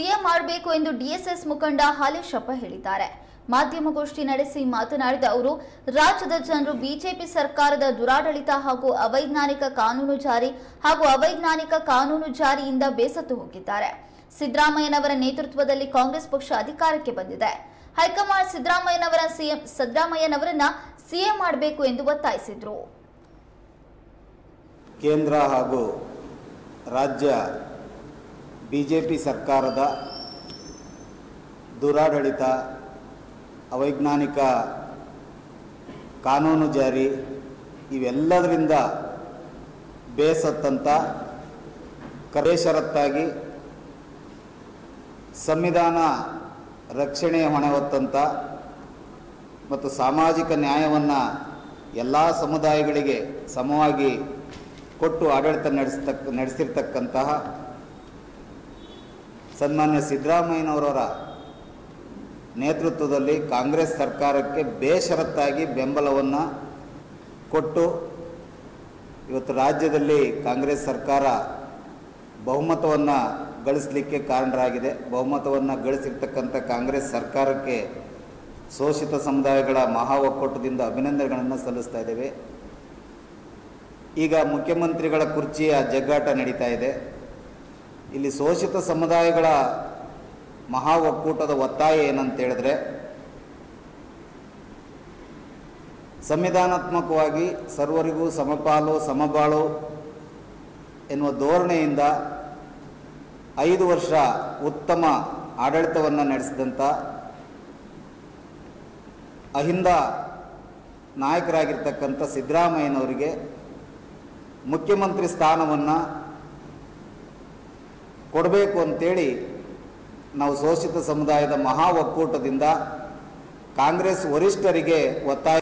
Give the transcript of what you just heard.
CM ಮಾಡಬೇಕು ಎಂದು DSS ಮುಖಂಡ ಹಾಲೇಶಪ್ಪ ಹೇಳಿದ್ದಾರೆ ಮಾಧ್ಯಮಗೋಷ್ಠಿ ನಡೆಸಿ ಮಾತನಾಡಿದ ಅವರು ರಾಜ್ಯದ ಜನರು ಬಿಜೆಪಿ ಸರ್ಕಾರದ ದುರಾಡಳಿತ ಹಾಗೂ ಅವೈಜ್ಞಾನಿಕ ಕಾನೂನು ಜಾರಿ ಹಾಗೂ ಅವೈಜ್ಞಾನಿಕ ಕಾನೂನು ಜಾರಿಯಿಂದ ಬೇಸತ್ತು ಹೋಗಿದ್ದಾರೆ ಸಿದ್ದರಾಮಯ್ಯನವರ ನೇತೃತ್ವದಲ್ಲಿ ಕಾಂಗ್ರೆಸ್ ಪಕ್ಷ ಅಧಿಕಾರಕ್ಕೆ ಬಂದಿದೆ ಹೈಕಮಾಂಡ್ ಸಿದ್ದರಾಮಯ್ಯನವರ ಸಿಎಂ ಸಿದ್ದರಾಮಯ್ಯನವರನ್ನ ಸಿಎಂ ಮಾಡಬೇಕು ಎಂದು ಒತ್ತಾಯಿಸಿದ್ರು ಕೇಂದ್ರ ಹಾಗೂ ರಾಜ್ಯ ಬಿ ಜೆ ಪಿ ಸರ್ಕಾರದ ದುರಾಡಳಿತ ಅವೈಜ್ಞಾನಿಕ ಕಾನೂನು ಜಾರಿ ಇವೆಲ್ಲದರಿಂದ ಬೇಸತ್ತಂತ ಕರೇಶರತ್ತಾಗಿ ಸಂವಿಧಾನ ರಕ್ಷಣೆಯ ಹೊಣೆ ಹೊತ್ತಂತ ಮತ್ತು ಸಾಮಾಜಿಕ ನ್ಯಾಯವನ್ನು ಎಲ್ಲ ಸಮುದಾಯಗಳಿಗೆ ಸಮವಾಗಿ ಕೊಟ್ಟು ಆಡಳಿತ ನಡೆಸ್ತಕ್ಕ ನಡೆಸಿರ್ತಕ್ಕಂತಹ ಸನ್ಮಾನ್ಯ ಸಿದ್ದರಾಮಯ್ಯನವರ ನೇತೃತ್ವದಲ್ಲಿ ಕಾಂಗ್ರೆಸ್ ಸರ್ಕಾರಕ್ಕೆ ಬೇಷರತ್ತಾಗಿ ಬೆಂಬಲವನ್ನು ಕೊಟ್ಟು ಇವತ್ತು ರಾಜ್ಯದಲ್ಲಿ ಕಾಂಗ್ರೆಸ್ ಸರ್ಕಾರ ಬಹುಮತವನ್ನು ಗಳಿಸಲಿಕ್ಕೆ ಕಾರಣರಾಗಿದೆ ಬಹುಮತವನ್ನು ಗಳಿಸಿರ್ತಕ್ಕಂಥ ಕಾಂಗ್ರೆಸ್ ಸರ್ಕಾರಕ್ಕೆ ಶೋಷಿತ ಸಮುದಾಯಗಳ ಮಹಾ ಒಕ್ಕೂಟದಿಂದ ಅಭಿನಂದನೆಗಳನ್ನು ಸಲ್ಲಿಸ್ತಾ ಇದ್ದೇವೆ ಈಗ ಮುಖ್ಯಮಂತ್ರಿಗಳ ಕುರ್ಚಿಯ ಜಗ್ಗಾಟ ನಡೀತಾ ಇದೆ ಇಲ್ಲಿ ಶೋಷಿತ ಸಮುದಾಯಗಳ ಮಹಾ ಒಕ್ಕೂಟದ ಒತ್ತಾಯ ಏನಂತ ಹೇಳಿದ್ರೆ ಸಂವಿಧಾನಾತ್ಮಕವಾಗಿ ಸರ್ವರಿಗೂ ಸಮಪಾಲು ಸಮಬಾಳು ಎನ್ನುವ ಧೋರಣೆಯಿಂದ ಐದು ವರ್ಷ ಉತ್ತಮ ಆಡಳಿತವನ್ನು ನಡೆಸಿದಂಥ ಅಹಿಂದ ನಾಯಕರಾಗಿರ್ತಕ್ಕಂಥ ಸಿದ್ದರಾಮಯ್ಯನವರಿಗೆ ಮುಖ್ಯಮಂತ್ರಿ ಸ್ಥಾನವನ್ನು ಕೊಡಬೇಕು ಅಂತೇಳಿ ನಾವು ಶೋಷಿತ ಸಮುದಾಯದ ಮಹಾ ಒಕ್ಕೂಟದಿಂದ ಕಾಂಗ್ರೆಸ್ ವರಿಷ್ಠರಿಗೆ ಒತ್ತಾಯ